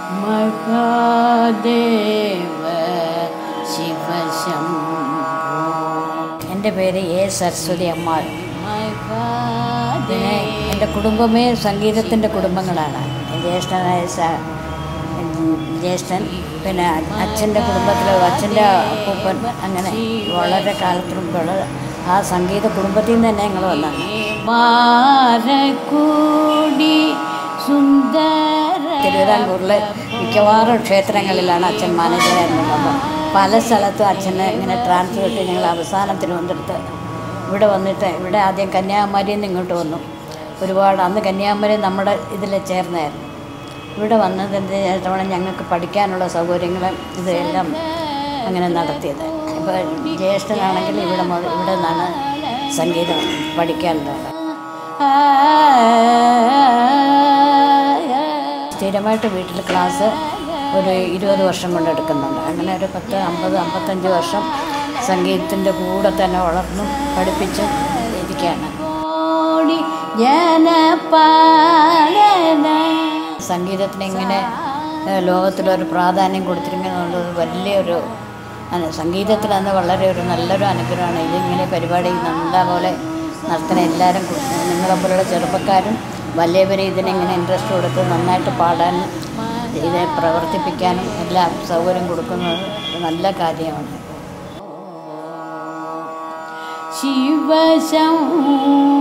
മഹാദേവ ശിവശംഭോ എൻ്റെ പേര് എ സരസ്വതി അമ്മാൾ പിന്നെ മഹാദേവ എൻ്റെ കുടുംബമേ സംഗീതത്തിൻ്റെ കുടുംബങ്ങളാണ് ജ്യേഷ്ഠനായ സ ജ്യേഷ്ഠൻ പിന്നെ അച്ഛൻ്റെ കുടുംബത്തിൽ അച്ഛൻ്റെ അപ്പൂപ്പൻ അങ്ങനെ വളരെ കാലത്തിന് മുമ്പുള്ള ആ സംഗീത കുടുംബത്തിൽ നിന്ന് തന്നെ ഞങ്ങൾ വന്നതാണ് മാരക്കൂടി സുന്ദര തിരുവിതാംകൂറിൽ മിക്കവാറും ക്ഷേത്രങ്ങളിലാണ് അച്ഛൻ മാനേജറായിരുന്നത് അപ്പം പല സ്ഥലത്തും അച്ഛനെ ഇങ്ങനെ ട്രാൻസ്ഫർ കിട്ടി ഞങ്ങൾ അവസാനം തിരുവനന്തപുരത്ത് ഇവിടെ വന്നിട്ട് ഇവിടെ ആദ്യം കന്യാകുമാരിയിൽ നിന്ന് ഇങ്ങോട്ട് വന്നു ഒരുപാട് അന്ന് കന്യാകുമാരി നമ്മുടെ ഇതിൽ ചേർന്നായിരുന്നു ഇവിടെ വന്നതിൻ്റെ ശേഷമാണ് ഞങ്ങൾക്ക് പഠിക്കാനുള്ള സൗകര്യങ്ങൾ ഇതെല്ലാം അങ്ങനെ നടത്തിയത് ഇപ്പോൾ ജ്യേഷ്ഠനാണെങ്കിൽ ഇവിടെ മുതൽ ഇവിടെ നിന്നാണ് സംഗീതം പഠിക്കാനുള്ളത് സ്ഥിരമായിട്ട് വീട്ടിൽ ക്ലാസ് ഒരു ഇരുപത് വർഷം കൊണ്ട് എടുക്കുന്നുണ്ട് അങ്ങനെ ഒരു പത്ത് അമ്പത് അമ്പത്തഞ്ച് വർഷം സംഗീതത്തിൻ്റെ കൂടെ തന്നെ വളർന്നും പഠിപ്പിച്ചും ഇരിക്കുകയാണ് കോടി ജനപാലന സംഗീതത്തിന് ഇങ്ങനെ ഏഹ്, ലോകത്തിലൊരു പ്രാധാന്യം കൊടുത്തിരിക്കുന്നത് വലിയൊരു അന- സംഗീതത്തിന് അന്ന് വളരെ ഒരു നല്ലൊരു അനുഗ്രഹമാണ് ഇതിങ്ങനെ പരിപാടി നല്ല പോലെ നടത്തണ എല്ലാവരും കു- നിങ്ങളെപ്പോലുള്ള ചെറുപ്പക്കാരും വലിയവരും ഇതിനിങ്ങനെ ഇൻട്രസ്റ്റ് കൊടുത്ത് നന്നായിട്ട് പാടാനും ഇത് പ്രവർത്തിപ്പിക്കാനും എല്ലാം സൗകര്യം കൊടുക്കുന്നത് ഒരു നല്ല കാര്യമാണ് ശിവശംഭോ